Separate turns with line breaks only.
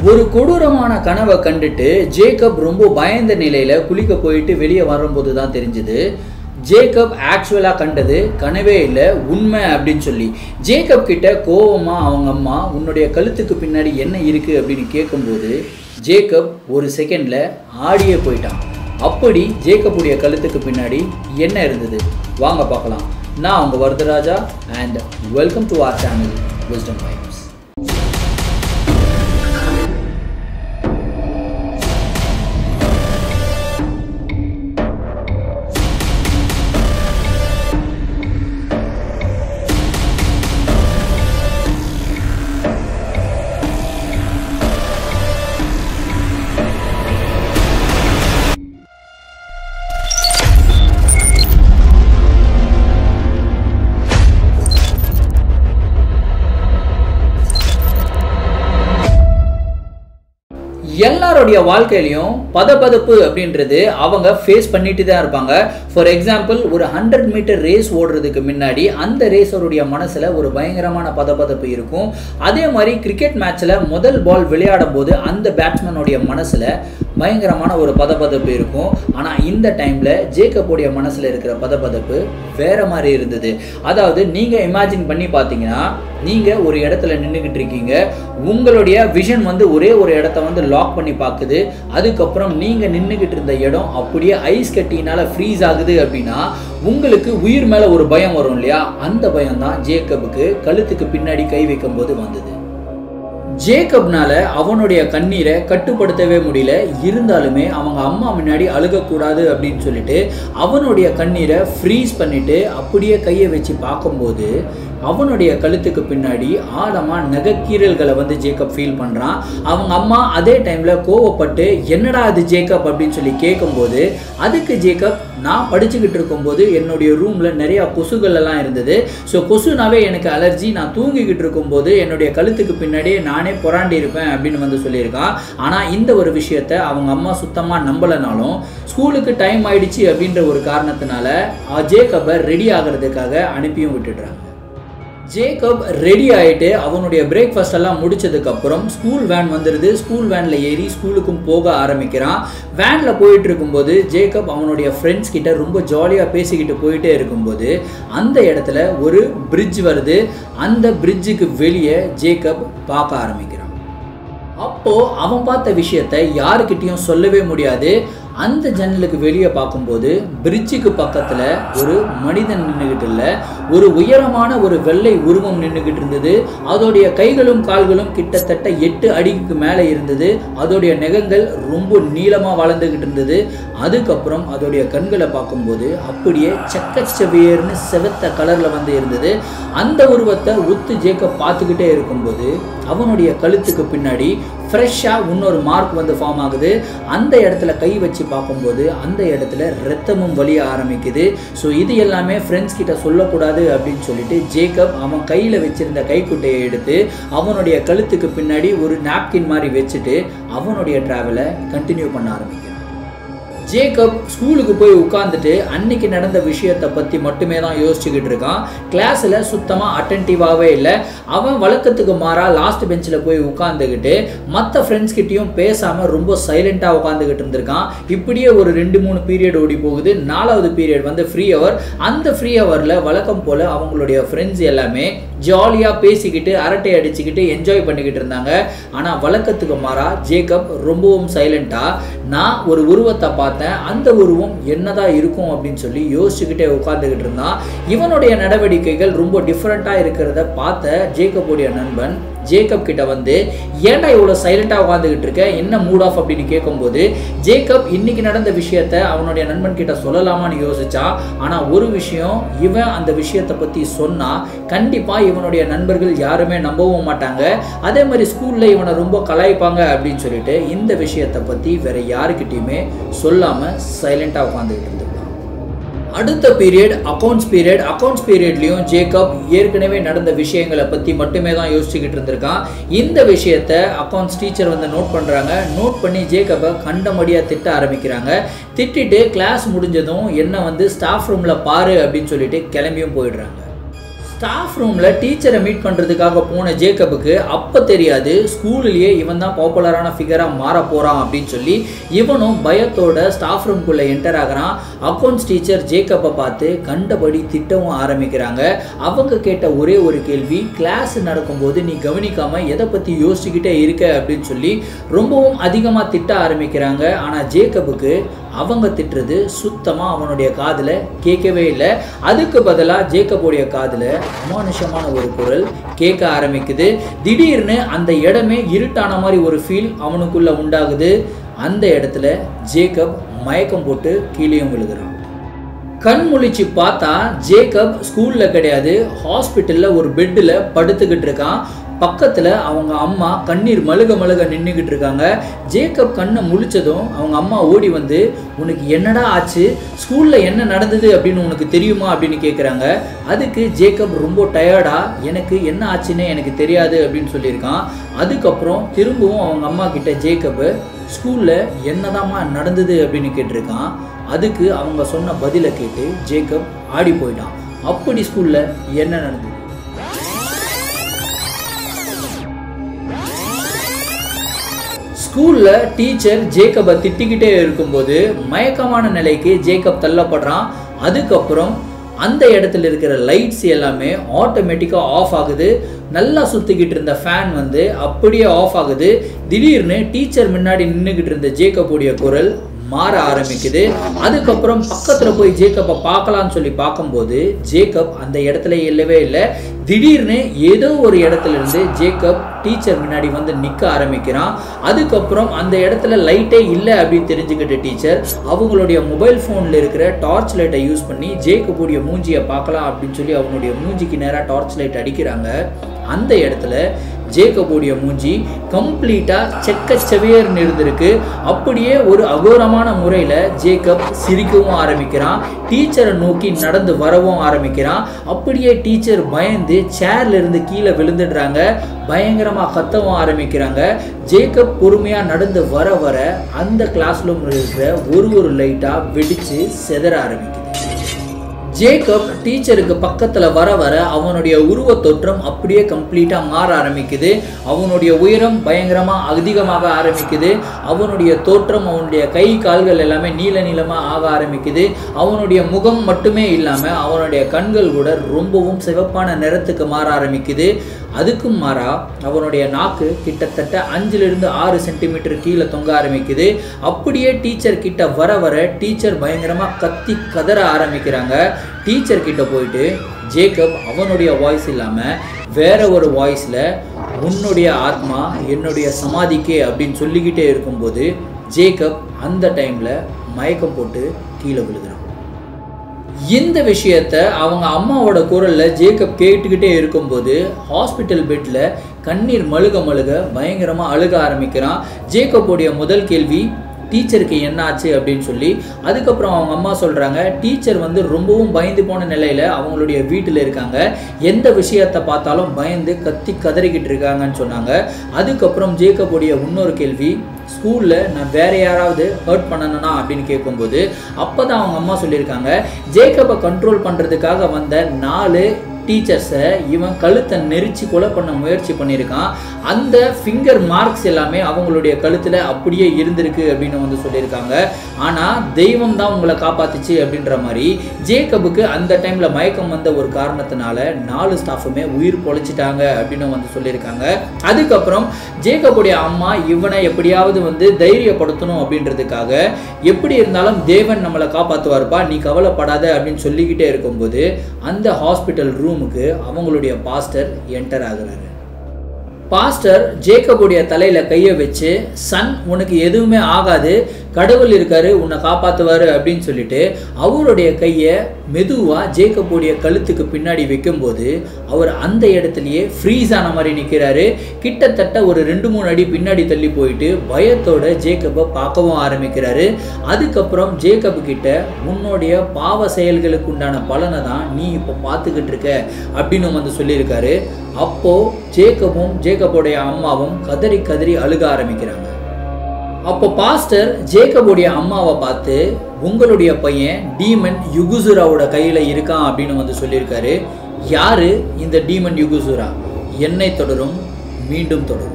ஒரு கொடூரமான கனவை கண்டுட்டு ஜேக்கப் ரொம்ப பயந்த நிலையில குளிக்க போயிட்டு வெளியே வரும்போது தான் தெரிஞ்சது ஜேக்கப் ஆக்சுவலாக கண்டது கனவே இல்லை உண்மை அப்படின்னு சொல்லி ஜேக்கப் கிட்ட கோவமா அவங்க அம்மா உன்னுடைய கழுத்துக்கு பின்னாடி என்ன இருக்கு அப்படின்னு கேட்கும்போது ஜேக்கப் ஒரு செகண்ட்ல ஆடியே போயிட்டான் அப்படி ஜேக்கப்புடைய கழுத்துக்கு பின்னாடி என்ன இருந்தது வாங்க பார்க்கலாம் நான் உங்க Varadaraja and welcome to our channel wisdom vibes எல்லாருடைய வாழ்க்கையிலையும் பதபதப்பு அப்படின்றது அவங்க ஃபேஸ் பண்ணிட்டு தான் இருப்பாங்க ஃபார் எக்ஸாம்பிள் ஒரு ஹண்ட்ரட் மீட்டர் ரேஸ் ஓடுறதுக்கு முன்னாடி அந்த ரேசருடைய மனசில் ஒரு பயங்கரமான பதபதப்பு இருக்கும் அதே மாதிரி கிரிக்கெட் மேட்ச்சில் முதல் பால் விளையாடும் போது அந்த பேட்ஸ்மேனுடைய மனசில் பயங்கரமான ஒரு பதபதப்பு இருக்கும் ஆனால் இந்த டைமில் ஜேக்கப்புடைய மனசில் இருக்கிற பதபதப்பு வேற மாதிரி இருந்தது அதாவது நீங்கள் இமேஜின் பண்ணி பார்த்தீங்கன்னா நீங்கள் ஒரு இடத்துல நின்றுக்கிட்டு இருக்கீங்க உங்களுடைய விஷன் வந்து ஒரே ஒரு இடத்த வந்து லாக் பண்ணி பார்க்குது அதுக்கப்புறம் நீங்கள் நின்றுக்கிட்டு இருந்த இடம் அப்படியே ஐஸ் கட்டினால ஃப்ரீஸ் ஆகுது அப்படின்னா உங்களுக்கு உயிர் மேலே ஒரு பயம் வரும் இல்லையா அந்த பயம் தான் ஜேக்கபுக்கு கழுத்துக்கு பின்னாடி கை வைக்கும் போது வந்தது ஜேக்கப்னால அவனுடைய கண்ணீரை கட்டுப்படுத்தவே முடியல இருந்தாலுமே அவங்க அம்மா முன்னாடி அழுகக்கூடாது அப்படின்னு சொல்லிட்டு அவனுடைய கண்ணீரை ஃப்ரீஸ் பண்ணிட்டு அப்படியே கையை வச்சு பார்க்கும்போது அவனுடைய கழுத்துக்கு பின்னாடி ஆழமா நகைக்கீரல்களை வந்து ஜேக்கப் ஃபீல் பண்ணுறான் அவங்க அம்மா அதே டைமில் கோவப்பட்டு என்னடா அது ஜேக்கப் அப்படின்னு சொல்லி கேட்கும்போது அதுக்கு ஜேக்கப் நான் படிச்சுக்கிட்டு இருக்கும்போது என்னுடைய ரூமில் நிறையா கொசுகள் எல்லாம் இருந்தது ஸோ கொசுனாவே எனக்கு அலர்ஜி நான் தூங்கிக்கிட்டு இருக்கும்போது என்னுடைய கழுத்துக்கு பின்னாடியே நானே புறாண்டி இருப்பேன் அப்படின்னு வந்து சொல்லியிருக்கான் ஆனால் இந்த ஒரு விஷயத்த அவங்க அம்மா சுத்தமாக நம்பலைனாலும் ஸ்கூலுக்கு டைம் ஆயிடுச்சு அப்படின்ற ஒரு காரணத்தினால ஜேக்கபை ரெடி ஆகிறதுக்காக அனுப்பியும் விட்டுடுறாங்க ஜேக்கப் ரெடி ஆகிட்டு அவனுடைய பிரேக்ஃபாஸ்ட் எல்லாம் முடிச்சதுக்கப்புறம் ஸ்கூல் வேன் வந்துடுது ஸ்கூல் வேனில் ஏறி ஸ்கூலுக்கும் போக ஆரம்பிக்கிறான் வேனில் போயிட்டு இருக்கும்போது ஜேக்கப் அவனுடைய ஃப்ரெண்ட்ஸ் கிட்ட ரொம்ப ஜாலியாக பேசிக்கிட்டு போயிட்டே இருக்கும்போது அந்த இடத்துல ஒரு பிரிட்ஜ் வருது அந்த பிரிட்ஜுக்கு வெளியே ஜேக்கப் பார்க்க ஆரம்பிக்கிறான் அப்போ அவன் பார்த்த விஷயத்த யாருக்கிட்டையும் சொல்லவே முடியாது அந்த ஜன்னலுக்கு வெளியே பார்க்கும்போது பிரிட்ஜுக்கு பக்கத்தில் ஒரு மனிதன் நின்றுக்கிட்டு இல்லை ஒரு உயரமான ஒரு வெள்ளை உருவம் நின்றுக்கிட்டு இருந்தது அதோடைய கைகளும் கால்களும் கிட்டத்தட்ட எட்டு அடிக்கு மேலே இருந்தது அதோடைய நெகங்கள் ரொம்ப நீளமாக வளர்ந்துக்கிட்டு இருந்தது அதுக்கப்புறம் அதோடைய கண்களை பார்க்கும்போது அப்படியே செக்கச்செவியர்னு செவத்த கலரில் வந்து இருந்தது அந்த உருவத்தை உத்து ஜேக்கப் பார்த்துக்கிட்டே இருக்கும்போது அவனுடைய கழுத்துக்கு பின்னாடி ஃப்ரெஷ்ஷாக இன்னொரு மார்க் வந்து ஃபார்ம் ஆகுது அந்த இடத்துல கை வச்சு பார்க்கும்போது அந்த இடத்துல ரத்தமும் வலிய ஆரம்பிக்குது ஸோ இது எல்லாமே ஃப்ரெண்ட்ஸ் கிட்ட சொல்லக்கூடாது அப்படின்னு சொல்லிட்டு ஜேக்கப் அவன் கையில் வச்சிருந்த கைக்குட்டையை எடுத்து அவனுடைய கழுத்துக்கு பின்னாடி ஒரு நாப்கின் மாதிரி வச்சுட்டு அவனுடைய ட்ராவலை கண்டினியூ பண்ண ஆரம்பிக்கிறான் ஜேக்கப் ஸ்கூலுக்கு போய் உட்காந்துட்டு அன்னைக்கு நடந்த விஷயத்தை பற்றி மட்டுமே தான் யோசிச்சுக்கிட்டு இருக்கான் கிளாஸில் சுத்தமாக அட்டன்டிவாகவே இல்லை அவன் வழக்கத்துக்கு மாறாக லாஸ்ட் பெஞ்சில் போய் உட்காந்துக்கிட்டு மற்ற ஃப்ரெண்ட்ஸ் கிட்டேயும் பேசாமல் ரொம்ப சைலண்ட்டாக உட்காந்துக்கிட்டு இருந்திருக்கான் இப்படியே ஒரு ரெண்டு மூணு பீரியட் ஓடி போகுது நாலாவது பீரியட் வந்து ஃப்ரீ ஹவர் அந்த ஃப்ரீ ஹவரில் வழக்கம் போல் அவங்களுடைய ஃப்ரெண்ட்ஸ் எல்லாமே ஜாலியாக பேசிக்கிட்டு அரட்டை அடிச்சுக்கிட்டு என்ஜாய் பண்ணிக்கிட்டு இருந்தாங்க ஆனால் வழக்கத்துக்கு மாறா ஜேக்கப் ரொம்பவும் சைலண்ட்டாக நான் ஒரு உருவத்தை பார்த்தேன் அந்த உருவம் என்னதான் இருக்கும் அப்படின்னு சொல்லி யோசிச்சுக்கிட்டே உட்காந்துக்கிட்டு இருந்தான் இவனுடைய நடவடிக்கைகள் ரொம்ப டிஃப்ரெண்ட்டாக இருக்கிறத பார்த்த ஜேக்கப்புடைய நண்பன் ஜேக்கப் கிட்ட வந்து ஏன்டா இவ்வளோ சைலண்டாக உட்காந்துக்கிட்டு இருக்க என்ன மூட் ஆஃப் அப்படின்னு கேட்கும்போது ஜேக்கப் இன்னைக்கு நடந்த விஷயத்த அவனுடைய நண்பன் கிட்ட சொல்லலாமான்னு யோசிச்சான் ஆனால் ஒரு விஷயம் இவன் அந்த விஷயத்தை பற்றி சொன்னால் கண்டிப்பாக இவனுடைய நண்பர்கள் யாருமே நம்பவும் மாட்டாங்க அதே மாதிரி ஸ்கூலில் இவனை ரொம்ப கலாய்ப்பாங்க அப்படின்னு சொல்லிட்டு இந்த விஷயத்தை பற்றி வேற யாருக்கிட்டையுமே சொல்லாமல் சைலண்டாக உட்காந்துக்கிட்டு இருந்திருக்கான் அடுத்த பீரியட் அக்கௌண்ட்ஸ் பீரியட் அக்கௌண்ட்ஸ் பீரியட்லையும் ஜேக்கப் ஏற்கனவே நடந்த விஷயங்களை பற்றி மட்டுமே தான் யோசிச்சுக்கிட்டு இருந்திருக்கான் இந்த விஷயத்த அக்கௌண்ட்ஸ் டீச்சர் வந்து நோட் பண்ணுறாங்க நோட் பண்ணி ஜேக்கப்பை கண்டமடியாக திட்ட ஆரம்பிக்கிறாங்க திட்டிட்டு கிளாஸ் முடிஞ்சதும் என்ன வந்து ஸ்டாஃப் ரூமில் பாரு அப்படின்னு சொல்லிட்டு கிளம்பியும் போயிடுறாங்க ஸ்டாஃப் ரூமில் டீச்சரை மீட் பண்ணுறதுக்காக போன ஜேக்கபுக்கு அப்போ தெரியாது ஸ்கூல்லையே இவன் தான் பாப்புலரான ஃபிகராக மாற போகிறான் அப்படின்னு சொல்லி இவனும் பயத்தோட ஸ்டாஃப் ரூம்குள்ளே என்டர் ஆகிறான் அக்கௌண்ட்ஸ் டீச்சர் ஜேக்கப்பை பார்த்து கண்டபடி திட்டவும் ஆரம்பிக்கிறாங்க அவங்க கேட்ட ஒரே ஒரு கேள்வி கிளாஸ் நடக்கும்போது நீ கவனிக்காமல் எதை பற்றி யோசிச்சுக்கிட்டே இருக்க அப்படின்னு சொல்லி ரொம்பவும் அதிகமாக திட்ட ஆரம்பிக்கிறாங்க ஆனால் ஜேக்கபுக்கு அவங்க திட்டுறது சுத்தமாக அவனுடைய காதில் கேட்கவே இல்லை அதுக்கு பதிலாக ஜேக்கபுடைய காதில் அமானுஷமான ஒரு குரல் கேட்க ஆரம்பிக்குது திடீர்னு அந்த இடமே இருட்டான மாதிரி ஒரு ஃபீல் அவனுக்குள்ள உண்டாகுது அந்த இடத்துல ஜேக்கப் மயக்கம் போட்டு கீழேயும் விழுகிறான் கண் முழிச்சு பார்த்தா ஜேக்கப் ஸ்கூலில் கிடையாது ஹாஸ்பிட்டலில் ஒரு பெட்டில் படுத்துக்கிட்டு இருக்கான் பக்கத்தில் அவங்க அம்மா கண்ணீர் மழுக மழுக நின்றுக்கிட்டு இருக்காங்க ஜேக்கப் கண்ணை முழிச்சதும் அவங்க அம்மா ஓடி வந்து உனக்கு என்னடா ஆச்சு ஸ்கூலில் என்ன நடந்தது அப்படின்னு உனக்கு தெரியுமா அப்படின்னு கேட்குறாங்க அதுக்கு ஜேக்கப் ரொம்ப டயர்டா எனக்கு என்ன ஆச்சுன்னு எனக்கு தெரியாது அப்படின்னு சொல்லியிருக்கான் அதுக்கப்புறம் திரும்பவும் அவங்க அம்மா கிட்ட ஜேக்கப் ஸ்கூலில் என்னதாம்மா நடந்தது அப்படின்னு கேட்டிருக்கான் அதுக்கு அவங்க சொன்ன பதிலை கேட்டு ஜேக்கப் ஆடி போயிட்டான் அப்படி ஸ்கூலில் என்ன நடந்தது ஸ்கூல்ல டீச்சர் ஜேக்கபை திட்டிக்கிட்டே இருக்கும்போது மயக்கமான நிலைக்கு ஜேக்கப் தள்ளப்படுறான் அதுக்கப்புறம் அந்த இடத்துல இருக்கிற லைட்ஸ் எல்லாமே ஆட்டோமேட்டிக்காக ஆஃப் ஆகுது நல்லா சுற்றிக்கிட்டு இருந்த ஃபேன் வந்து அப்படியே ஆஃப் ஆகுது திடீர்னு டீச்சர் முன்னாடி நின்றுக்கிட்டு இருந்த ஜேக்கப்புடைய குரல் மாற ஆரம்பிக்குது அதுக்கப்புறம் பக்கத்தில் போய் ஜேக்கப்பை பார்க்கலான்னு சொல்லி பார்க்கும்போது ஜேக்கப் அந்த இடத்துல இல்லவே இல்லை திடீர்னு ஏதோ ஒரு இடத்துல இருந்து ஜேக்கப் டீச்சர் முன்னாடி வந்து நிற்க ஆரம்பிக்கிறான் அதுக்கப்புறம் அந்த இடத்துல லைட்டே இல்லை அப்படின்னு தெரிஞ்சுக்கிட்ட டீச்சர் அவங்களுடைய மொபைல் ஃபோனில் இருக்கிற டார்ச் லைட்டை யூஸ் பண்ணி ஜேக்கப்புடைய மூஞ்சியை பார்க்கலாம் அப்படின்னு சொல்லி அவங்களுடைய மூஞ்சிக்கு நேராக டார்ச் லைட் அடிக்கிறாங்க அந்த இடத்துல ஜேக்கபுடைய மூஞ்சி கம்ப்ளீட்டாக செக்கச்செவேர்னு இருந்திருக்கு அப்படியே ஒரு அகோரமான முறையில் ஜேக்கப் சிரிக்கவும் ஆரம்பிக்கிறான் டீச்சரை நோக்கி நடந்து வரவும் ஆரம்பிக்கிறான் அப்படியே டீச்சர் பயந்து சேர்ல இருந்து கீழே விழுந்துடுறாங்க பயங்கரமாக கத்தவும் ஆரம்பிக்கிறாங்க ஜேக்கப் பொறுமையாக நடந்து வர வர அந்த கிளாஸ் ரூமில் இருக்கிற ஒரு ஒரு லைட்டாக வெடித்து செதற ஆரம்பிக்குது ஜேக்கப் டீச்சருக்கு பக்கத்தில் வர வர அவனுடைய உருவ தோற்றம் அப்படியே கம்ப்ளீட்டாக மாற ஆரம்பிக்குது அவனுடைய உயரம் பயங்கரமாக அதிகமாக ஆரம்பிக்குது அவனுடைய தோற்றம் அவனுடைய கை கால்கள் எல்லாமே நீல நீளமாக ஆக ஆரம்பிக்குது அவனுடைய முகம் மட்டுமே இல்லாமல் அவனுடைய கண்கள் கூட ரொம்பவும் சிவப்பான நிறத்துக்கு மாற ஆரம்பிக்குது அதுக்கும் மாறா அவனுடைய நாக்கு கிட்டத்தட்ட அஞ்சிலிருந்து ஆறு சென்டிமீட்டர் கீழே தொங்க ஆரம்பிக்குது அப்படியே டீச்சர் கிட்ட வர வர டீச்சர் பயங்கரமாக கத்தி கதற ஆரம்பிக்கிறாங்க டீச்சர் கிட்ட போயிட்டு ஜேக்கப் அவனுடைய வாய்ஸ் இல்லாமல் வேற ஒரு வாய்ஸில் உன்னுடைய ஆத்மா என்னுடைய சமாதிக்கே அப்படின்னு சொல்லிக்கிட்டே இருக்கும்போது ஜேக்கப் அந்த டைமில் மயக்கம் போட்டு கீழே விழுகிறான் இந்த விஷயத்த அவங்க அம்மாவோட குரல்ல ஜேக்கப் கேட்டுக்கிட்டே இருக்கும்போது ஹாஸ்பிட்டல் பெட்ல கண்ணீர் மழுக மழுக பயங்கரமா அழுக ஆரம்பிக்கிறான் ஜேக்கப்புடைய முதல் கேள்வி டீச்சருக்கு என்ன ஆச்சு அப்படின்னு சொல்லி அதுக்கப்புறம் அவங்க அம்மா சொல்கிறாங்க டீச்சர் வந்து ரொம்பவும் பயந்து போன நிலையில் அவங்களுடைய வீட்டில் இருக்காங்க எந்த விஷயத்தை பார்த்தாலும் பயந்து கத்தி கதறிக்கிட்டு இருக்காங்கன்னு சொன்னாங்க அதுக்கப்புறம் ஜேக்கப்புடைய இன்னொரு கேள்வி ஸ்கூலில் நான் வேற யாராவது ஹர்ட் பண்ணணும்னா அப்படின்னு கேட்கும்போது அப்போ தான் அவங்க அம்மா சொல்லியிருக்காங்க ஜேக்கப்பை கண்ட்ரோல் பண்ணுறதுக்காக வந்த நாலு டீச்சர்ஸை இவன் கழுத்தை நெரிச்சு கொலை பண்ண முயற்சி பண்ணியிருக்கான் அந்த ஃபிங்கர் மார்க்ஸ் எல்லாமே அவங்களுடைய கழுத்தில் அப்படியே இருந்திருக்கு அப்படின்னு வந்து சொல்லியிருக்காங்க ஆனால் தெய்வம் தான் உங்களை காப்பாத்துச்சு அப்படின்ற மாதிரி ஜேக்கபுக்கு அந்த டைமில் மயக்கம் வந்த ஒரு காரணத்தினால நாலு ஸ்டாஃபுமே உயிர் பொழைச்சிட்டாங்க அப்படின்னு வந்து சொல்லியிருக்காங்க அதுக்கப்புறம் ஜேக்கபுடைய அம்மா இவனை எப்படியாவது வந்து தைரியப்படுத்தணும் அப்படின்றதுக்காக எப்படி இருந்தாலும் தேவன் நம்மளை காப்பாற்றுவார்ப்பா நீ கவலைப்படாத அப்படின்னு சொல்லிக்கிட்டே இருக்கும்போது அந்த ஹாஸ்பிட்டல் ரூமுக்கு அவங்களுடைய பாஸ்டர் என்டர் ஆகுறாரு பாஸ்டர் ஜேக்கபுடைய தலையில கையை வச்சு சன் உனக்கு எதுவுமே ஆகாது கடவுள் இருக்காரு உன்னை காப்பாத்துவாரு அப்படின்னு சொல்லிட்டு அவருடைய கையை மெதுவா ஜேக்கபுடைய கழுத்துக்கு பின்னாடி வைக்கும்போது அவர் அந்த இடத்துலயே ஃப்ரீஸ் ஆன மாதிரி நிற்கிறாரு கிட்டத்தட்ட ஒரு ரெண்டு மூணு அடி பின்னாடி தள்ளி போயிட்டு பயத்தோட ஜேக்கபை பார்க்கவும் ஆரம்பிக்கிறாரு அதுக்கப்புறம் ஜேக்கப் கிட்ட உன்னுடைய பாவ செயல்களுக்கு உண்டான பலனை தான் நீ இப்போ பார்த்துக்கிட்டு இருக்க அப்படின்னு வந்து சொல்லியிருக்காரு அப்போ ஜேக்கபும் ஜேக்கபுடைய அம்மாவும் கதறி கதறி அழுக ஆரம்பிக்கிறாங்க அப்போ பாஸ்டர் ஜேக்கபுடைய அம்மாவை பார்த்து உங்களுடைய பையன் டீமன் யுகுசுராவோட கையில் இருக்கான் அப்படின்னு வந்து சொல்லியிருக்காரு யாரு இந்த டீமன் யுகுசுரா என்னை தொடரும் மீண்டும் தொடரும்